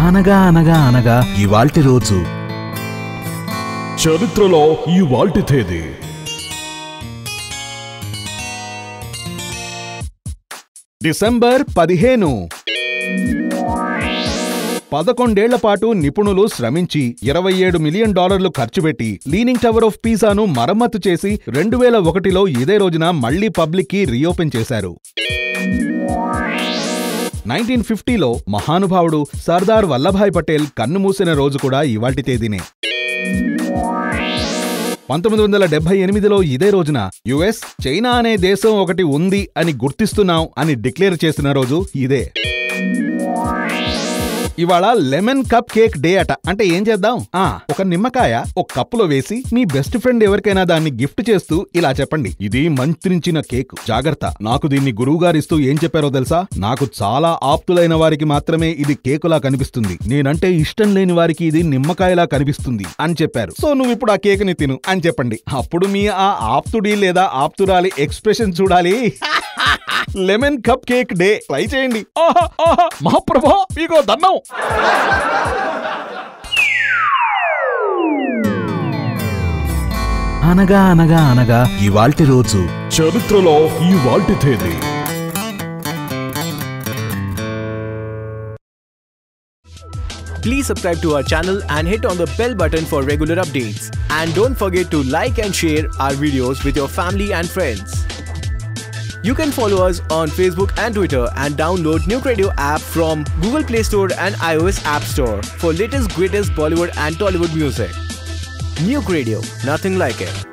అనగా అనగా అనగా ఇవాల్టి రోజు చరిత్రలో ఈ వాల్టి తేదీ డిసెంబర్ పదిహేను పదకొండేళ్ల పాటు నిపుణులు శ్రమించి ఇరవై ఏడు మిలియన్ డాలర్లు ఖర్చు పెట్టి లీనింగ్ టవర్ ఆఫ్ పీసాను మరమ్మతు చేసి రెండు వేల ఒకటిలో ఇదే రోజున మళ్లీ పబ్లిక్ కి రీఓపెన్ చేశారు నైన్టీన్ ఫిఫ్టీలో మహానుభావుడు సర్దార్ వల్లభాయ్ పటేల్ కన్నుమూసిన రోజు కూడా ఇవాల్టి తేదీనే పంతొమ్మిది వందల డెబ్బై ఎనిమిదిలో ఇదే రోజున యుఎస్ చైనా అనే దేశం ఒకటి ఉంది అని గుర్తిస్తున్నాం అని డిక్లేర్ చేసిన రోజు ఇదే ఇవాళ లెమన్ కప్ కేక్ డే అట అంటే ఏం చేద్దాం ఆ ఒక నిమ్మకాయ ఒక కప్పులో వేసి మీ బెస్ట్ ఫ్రెండ్ ఎవరికైనా దాన్ని గిఫ్ట్ చేస్తూ ఇలా చెప్పండి ఇది మంత్రించిన కేక్ జాగ్రత్త నాకు దీన్ని గురువుగారిస్తూ ఏం చెప్పారో తెలుసా నాకు చాలా ఆప్తులైన వారికి మాత్రమే ఇది కేకులా కనిపిస్తుంది నేనంటే ఇష్టం లేని వారికి ఇది నిమ్మకాయలా కనిపిస్తుంది అని చెప్పారు సో నువ్వు ఇప్పుడు ఆ కేక్ ని తిను అని చెప్పండి అప్పుడు మీ ఆ ఆప్తుడి లేదా ఆప్తురాలి ఎక్స్ప్రెషన్ చూడాలి lemon cupcake day try చేయండి ఆహా ఆహా మహాప్రభా మీకో దన్నం అనగా అనగా అనగా ఇవాల్టి రోజు చరిత్రలో ఈ వాల్టి తేదీ Please subscribe to our channel and hit on the bell button for regular updates. And don't forget to like and share our videos with your family and friends. You can follow us on Facebook and Twitter and download Nuke Radio app from Google Play Store and iOS App Store for latest greatest Bollywood and Tollywood music. Nuke Radio, nothing like it.